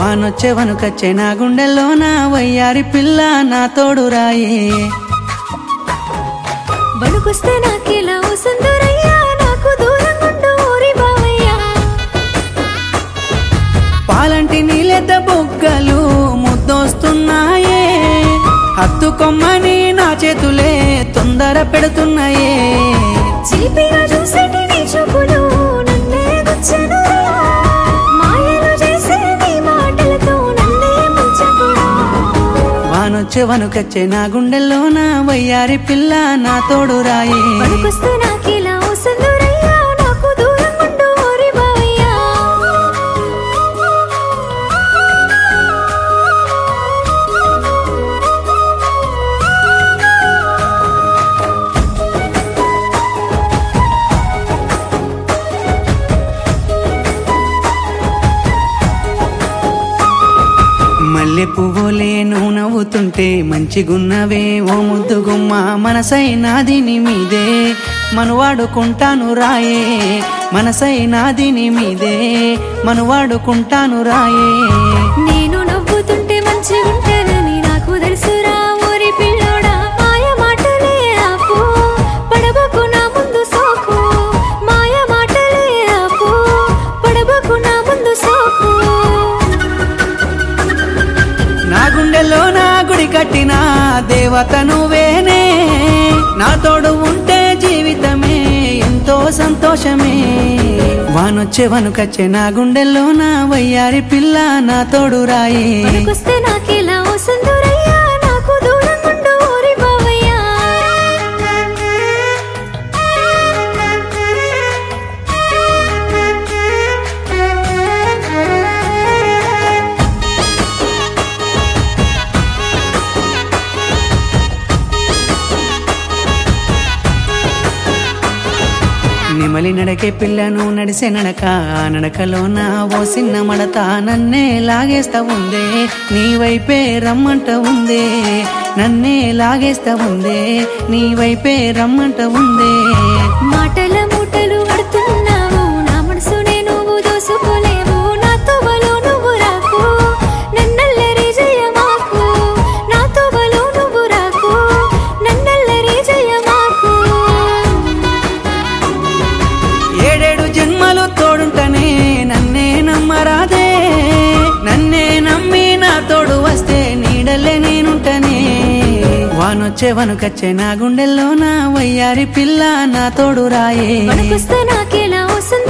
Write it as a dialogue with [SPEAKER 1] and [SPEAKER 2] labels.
[SPEAKER 1] వానొచ్చే వనుకచ్చే నా గుండెల్లో నా వయ్యారి పిల్ల నా తోడు రాయే
[SPEAKER 2] బడుకొస్తే నాకెలా ఓ సుందరయ్యా నాకు దూరం ఉండు ఊరి బావయ్యా
[SPEAKER 1] పాలంటి నీలెద్ద బుగ్గలు ముద్దొస్తున్నాయే హత్తుకొమ్మని నా చేతులే తొందర పెడుతున్నాయే
[SPEAKER 2] చిలిపిగా చూసేటి నీ చూపులు నన్నే గుచ్చెను మాయలు చేసే నీ మాటలతో నన్నే ముంచకురా
[SPEAKER 1] వానొచ్చే వనుకచ్చే నా గుండెల్లో నా వయ్యారి పిల్ల నా తోడు రాయే
[SPEAKER 2] బడుకొస్తే నాకెలా ఓ సుందరయ్యా నాకు దూరం ఉండు ఊరి బావయ్యా
[SPEAKER 1] మల్లె పువ్వులే నువ్వు నవ్వుతుంటే మంచిగున్నవే ఓ ముద్దు గుమ్మ మనసైనాది నీ మీదే మనువాడుకుంటాను రాయే మనసైనాది నీ మీదే మనువాడుకుంటాను రాయే
[SPEAKER 2] నేను నవ్వుతుంటే మంచిగుంటానని నాకు తెలుసురా ఊరి పిల్లోడా మాయ మాటలే ఆపు పడబకు నా ముందు సోకు మాయ మాటలే ఆపు పడబకు నా ముందు సోకు
[SPEAKER 1] నా గుండెల్లో నా గుడి కట్టిన దేవత నువ్వేనే నా తోడు ఉంటే జీవితమే ఎంతో సంతోషమే వానొచ్చే వనుకచ్చే నా గుండెల్లో నా వయ్యారి పిల్ల నా తోడు రాయే
[SPEAKER 2] పనికొస్తే నాకెలా ఓ సుందరయ్యా నాకు దూరం ఉండు ఊరి బావయ్యా
[SPEAKER 1] నిమలి నడకే పిల్లను నడిసే నడక ఆ నడకలోన ఓ చిన్న మడత నన్నే లాగేస్తా ఉందే నీ వైపే రమ్మంట ఉందే నన్నే లాగేస్తా ఉందే నీ వైపే రమ్మంట ఉందే
[SPEAKER 2] మాటల మూటలు కడుతున్నావు నా మనసునే నువ్వు దోసుకోలేవు నా తోవలో నువ్వు రాకు నన్నల్లరి జయమాకు నా తోవలో నువ్వు రాకు నన్నల్లరి జయమాకు
[SPEAKER 1] ఏడేడు జన్మలు తోడుంటనే నన్నే నమ్మరాదే నన్నే నమ్మి నా తోడు వస్తే నీడలే నేనుంటనే వానొచ్చే వనుకచ్చే నా గుండెల్లో నా వయ్యారి పిల్ల నా తోడు రాయే
[SPEAKER 2] మనకొస్తే నాకెలా ఓ